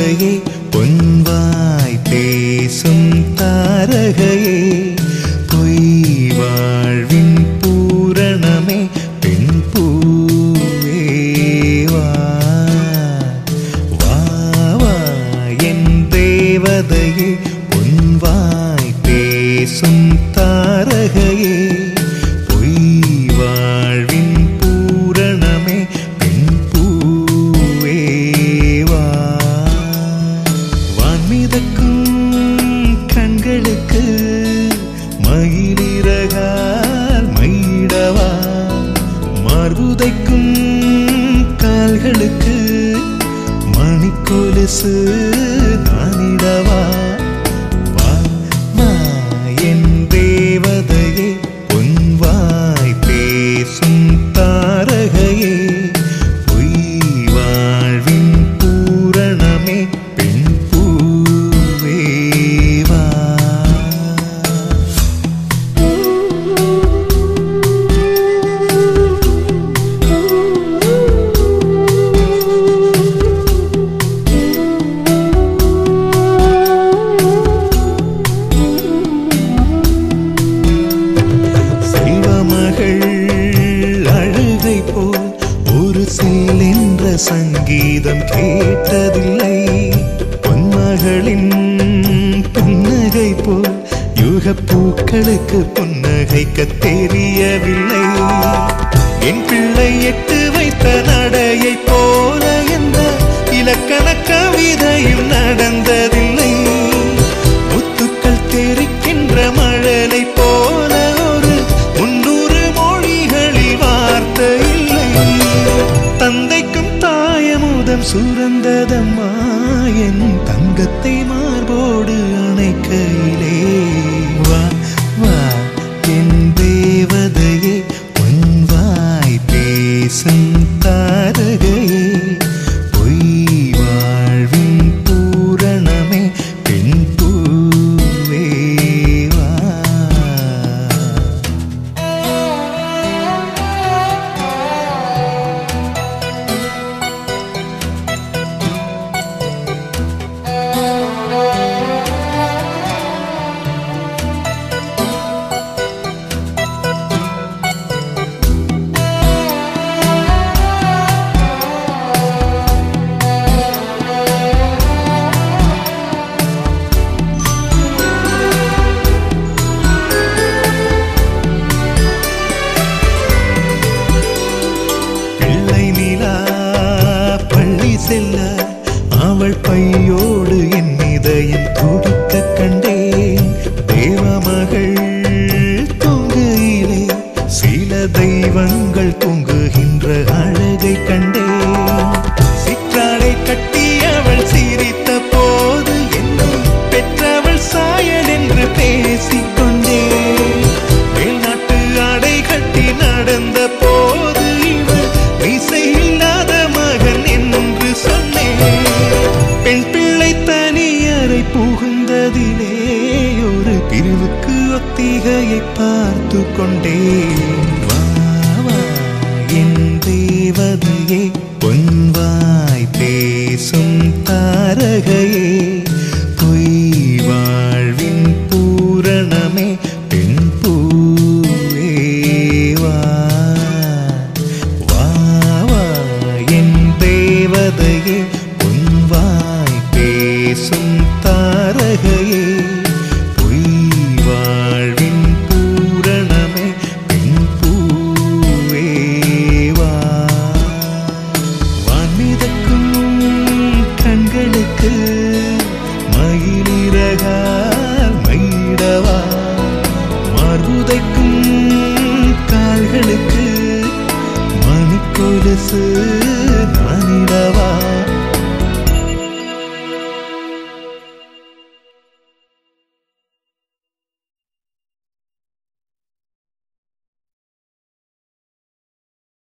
தேவதையே பொன்வாய் பேசும் தாரகையே பொய் வாழ்வின் பூரணமே பெண் பூவே வா வா வா என் தேவதையே பொன்வாய் பேசும் தாரகையே பொய் வாழ்வின் பூரணமே பெண் பூவே வா வான்மிதக்கும் கண்களுக்கு மயிலிறகால் மயிடவா மார்புதைக்கும் கால்களுக்கு மணிக்கொலுசு நானிடவா வா வா என் தேவதையே பொன்வாய் பேசும் தாரகையே பொய் வாழ்வின் பூரணமே பெண் பூவே வா செல்வமகள் அழுகை போல் ஒரு செல்லென்ற சங்கீதம் கேட்டதில்லை பொன்மகளின் புன்னகை போல் யுக பூக்களுக்கு புன்னகைக்க தெரியவில்லை என் பிள்ளை எட்டு வைத்த நடையை போல என்ற இலக்கண கவிதையும் நடந்ததில்லை முத்துக்கள் தெரிக்கின்ற மழலை போல ஒரு முன்னூறு மொழிகளில் வார்த்தை இல்லை தந்தைக்கும் தாயமுதம் சுரந்ததம்மா என் தங்கத்தை மார்போடு அணைக்கையிலே வா வா என் தேவதையே பொன்வாய் பேசும் தாரகையே பொய் வாழ்வின் பூரணமே பெண் பூவே வா பிள்ளை நிலா பள்ளி செல்ல அவள் பையோடு என் இதயம் துடிக்க கண்டேன் தேவமகள் தூங்குயிலே சில தெய்வங்கள் தூங்குகின்ற அழகை கண்டேன் சிற்றாடை கட்டி அவள் சிரித்த போது என்னை பெற்றவள் சாயல் என்று பேசிக்கொண்டேன் மேல்நாட்டு ஆடை கட்டி நடந்த போது இவள் மீசை இல்லாத மகன் என்று சொன்னேன் பெண் பிள்ளை தனியறை புகுந்ததிலே ஒரு பிரிவுக்கு ஒத்திகையை பார்த்து கொண்டேன் வா வா என் தேவதையே பொன்வாய் பேசும் தாரகையே பொய் வாழ்வின் பூரணமே பெண் பூவே வா வா வா என் தேவதையே பொன்வாய் பேசும் தாரகையே பொய் வாழ்வின் பூரணமே பெண் பூவே வா வான்மிதக்கும் கண்களுக்கு மயிலிறகால் மயிடவா மார்புதைக்கும் கால்களுக்கு மணிக்கொலுசு நானிடவா